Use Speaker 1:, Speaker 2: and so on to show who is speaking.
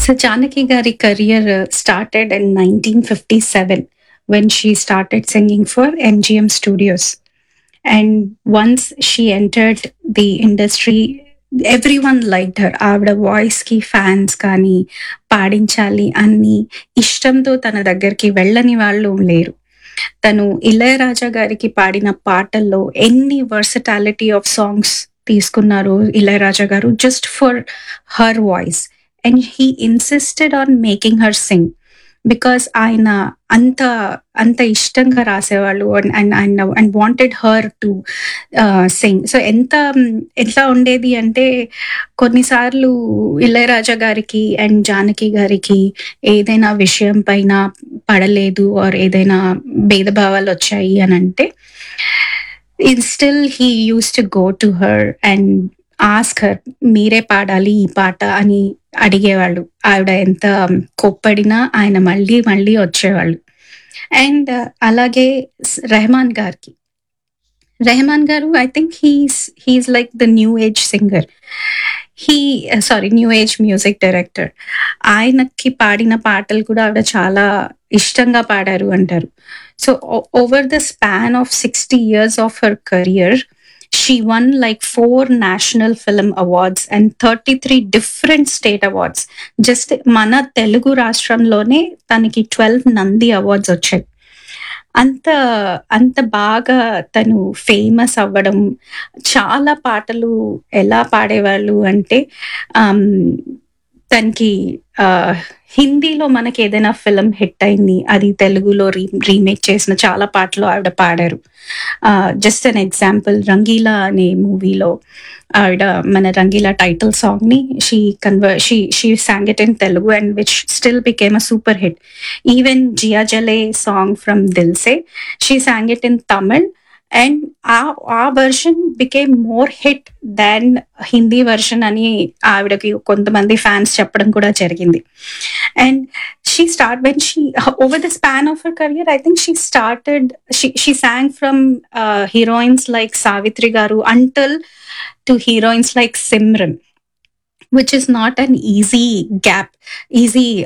Speaker 1: So Janaki Gari career uh, started in 1957 when she started singing for MGM Studios. And once she entered the industry, everyone liked her. ఆవిడ voice కి fans కానీ పాడించాలి అన్ని ఇష్టంతో తన దగ్గరికి వెళ్ళని వాళ్ళు లేరు తను ఇళయరాజా గారికి పాడిన పాటల్లో ఎన్ని వర్సటాలిటీ ఆఫ్ సాంగ్స్ తీసుకున్నారు Ilaiyaraaja garu just for her voice and he insisted on making her sing because ఆయన అంత అంత ఇష్టంగా రాసేవాళ్ళు and and and wanted her to sing so ఎంత ఎట్లా ఉండేది అంటే కొన్నిసార్లు ఇళయరాజా గారికి అండ్ జానకి గారికి ఏదైనా విషయం పైన పడలేదు ఆర్ ఏదైనా భేదభావాలు వచ్చాయి అని అంటే still he used to go to her and ask her మీరే పాడాలి ఈ పాట అని అడిగేవాళ్ళు ఆవిడ ఎంత కోప్పడినా ఆయన మళ్ళీ మళ్ళీ వచ్చేవాళ్ళు అండ్ అలాగే రెహమాన్ గారికి Rahman garu I think he's he's like the new age singer he sorry new age music director ఆయనకి పాడిన పాటలు కూడా ఆవిడ చాలా ఇష్టంగా పాడారు అంటారు so over the span of sixty years of her career she won like four national film awards and 33 different state awards just మన తెలుగు రాష్ట్రంలోనే తనకి ట్వెల్వ్ నంది అవార్డ్స్ వచ్చాయి అంత అంత బాగా తను ఫేమస్ అవ్వడం చాలా పాటలు ఎలా పాడేవాళ్ళు అంటే తనకి హిందీలో మనకి ఏదైనా ఫిలిం హిట్ అయింది అది తెలుగులో రీ రీమేక్ చేసిన చాలా పాటలు ఆవిడ పాడారు జస్ట్ అన్ ఎగ్జాంపుల్ రంగీలా అనే మూవీలో ఆవిడ మన రంగీలా టైటిల్ సాంగ్ ని she cover she she sang it in Telugu and which still became a super hit even Jiya Jale song from Dil Se she sang it in Tamil and uh uh version became more hit than Hindi version అని ఆవిడకి కొంతమంది fans చెప్పడం కూడా జరిగింది and she start when she over the span of her career I think she started she sang from heroines like Savitri garu until to heroines like Simran which is not an easy gap easy